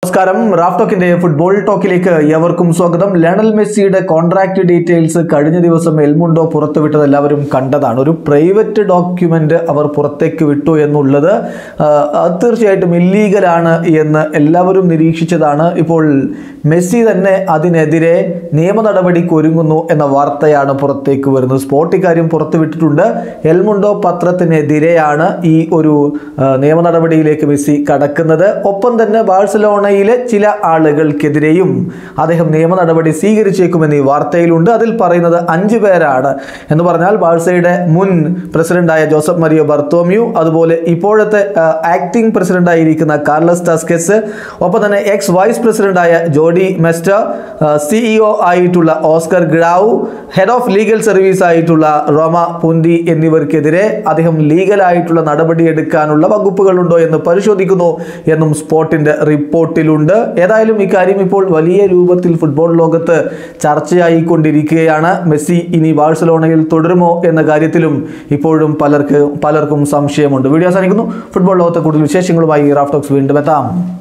നമസ്കാരം Raf ടോക്കിന്റെ football ടോക്കിലേക്ക് എവർക്കും സ്വാഗതം Lionel മെസ്സിയുടെ കോൺട്രാക്ട് ഡീറ്റെയിൽസ് കഴിഞ്ഞ ദിവസം എൽമുണ്ടോ പുറത്തുവിട്ടത് എല്ലാവരും കണ്ടതാണ് ഒരു പ്രൈവറ്റ് ഡോക്യുമെന്റ് അവർ പുറത്തേക്ക് വിട്ടു എന്നുള്ളത് ആ, അത് തീർച്ചയായിട്ടും ഇല്ലീഗലാണ് എന്ന് എല്ലാവരും നിരീക്ഷിച്ചതാണ് ഇപ്പോൾ മെസ്സി തന്നെ അതിനെതിരെ നിയമ നടപടിക്ക് ഒരുങ്ങുന്നു എന്ന വാർത്തയാണ് പുറത്തേക്ക് വരുന്നത് സ്പോട്ട് ഇക്കാര്യം പുറത്തുവിട്ടിട്ടുണ്ട് എൽമുണ്ടോ പത്രത്തിനെതിരെയാണ് ഈ ഒരു ആ, നിയമ നടപടിയിലേക്ക് മെസ്സി കടക്കുന്നത് ഒപ്പം തന്നെ ബാഴ്സലോണയിലെ ചില ആളുകൾക്കെതിരെയും അദ്ദേഹം നിയമ നടപടി സ്വീകരിച്ചേക്കുമെന്ന് ഈ വാർത്തയിലുണ്ട് അതിൽ പറയുന്നത് അഞ്ചു പേരാണ് എന്ന് പറഞ്ഞാൽ ബാഴ്സയുടെ മുൻ പ്രസിഡന്റായ ജോസഫ് മരിയോ ബർത്തോമ്യു അതുപോലെ ഇപ്പോഴത്തെ ആക്ടിംഗ് പ്രസിഡന്റായിരിക്കുന്ന കാർലസ് ടാസ്കെസ് ഒപ്പം തന്നെ എക്സ് വൈസ് പ്രസിഡന്റായ ജോഡി മെസ്റ്റർ സിഇഒ ആയിട്ടുള്ള Oscar Grau head of legal service ആയിട്ടുള്ള റോമ പുന്തി എന്നിവർക്കെതിരെ അദ്ദേഹം ലീഗലായിട്ടുള്ള നടപടി എടുക്കാനുള്ള വകുപ്പുകളുണ്ടോ എന്ന് പരിശോധിക്കുന്നു എന്നും സ്പോർട്ടിന്റെ റിപ്പോർട്ടിലുണ്ട് ഏതായാലും ഇക്കാര്യം ഇപ്പോൾ വലിയ രൂപത്തിൽ ഫുട്ബോൾ ലോകത്ത് ചർച്ചയായിക്കൊണ്ടിരിക്കുകയാണ് മെസ്സി ഇനി ബാഴ്സലോണയിൽ തുടരുമോ എന്ന കാര്യത്തിലും ഇപ്പോഴും പലർക്ക് പലർക്കും സംശയമുണ്ട് വീഡിയോ അവസാനിക്കുന്നു ഫുട്ബോൾ ലോകത്തെ കൂടുതൽ വിശേഷങ്ങളുമായി റാഫ്റ്റോക്സ് വീണ്ടും എത്താം